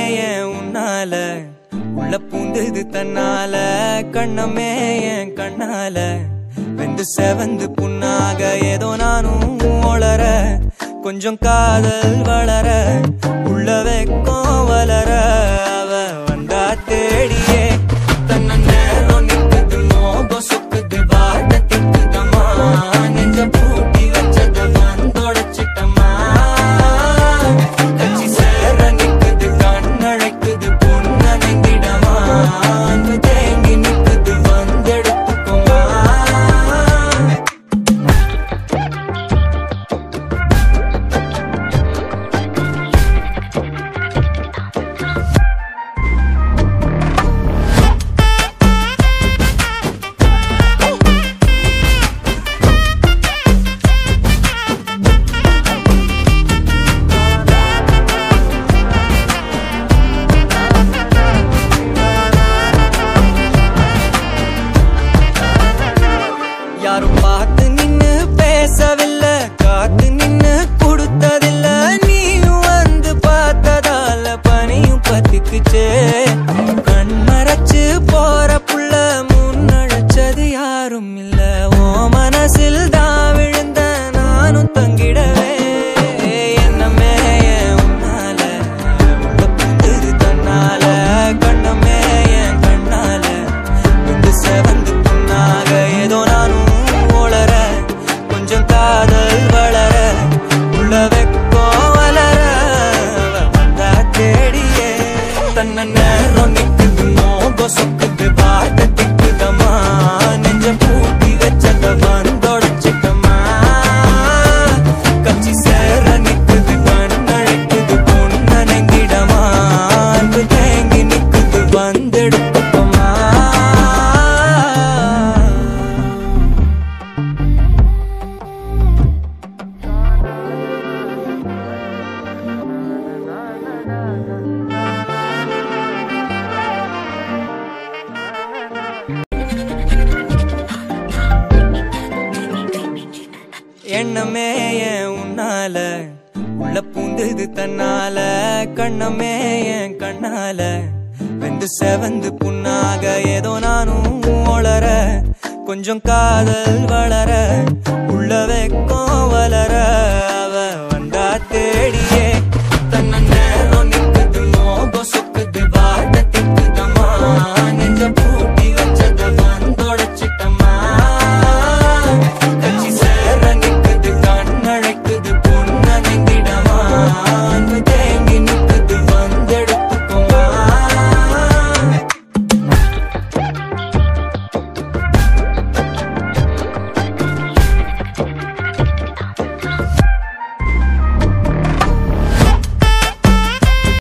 என் உன்னால உள்ள பூந்தது தன்னால கண்ணமே என் கண்ணால வெந்து செவந்து புண்ணாக ஏதோ நானும் ஒளர கொஞ்சம் காதல் வளர உள்ள வெக்கம் வளர அவ வந்தா தேடியே தன்ன நேரம் நிக்குது மோகம் சுக்குது வார்த்தை திக்குதம்மா நெஞ்ச பூட்டி வச்சத வந்தொடச்சிட்டம்மா கட்சி சேர நிக்குது கண்ணழைக்குது பொன்னணைந்திடமா அன்பு தேங்கி நிக்குது வந்தெடுத்துக்குமா யாரும் பார்த்து நின்னு பேசவில்லை காத்து நின்னு கொடுத்ததில்ல நீயும் வந்து பார்த்ததால பனியும் பத்திக்குச்சே கண் மறைச்சு போற புள்ள முன்னழைச்சது யாரும் இல்ல ஓ மனசில் தான் விழுந்த நானும் தங்கிடவே என்னமே என் உன்னால உள்ள புந்தது தன்னால கண்ணமே என் கண்ணால வந்து செவந்து புண்ணாக ஏதோ நானும் ஒளர கொஞ்சம் காதல் வளர உள்ள வெக்கம் வளர அவ வந்தா தேடியே தன்ன நேரம் நிக்குது மோகம் சொக்குது வார்த்தை திக்குதம்மா நெஞ்ச பூட்டி வச்சத வந்தொடச்சிட்டம்மா கட்சி சேர நிக்குது கண்ணழைக்குது பொன்னணைங்கிடமா அன்பு தேங்கி நிக்குது வந்தெடுத்துக்குமா எண்ணமே என் உன்னால உள்ள பூந்தது தன்னால கண்ணமே என் கண்ணால வெந்து செவந்து புண்ணாக ஏதோ நானும் ஒளர கொஞ்சம் காதல் வளர உள்ள வெக்கம் வளர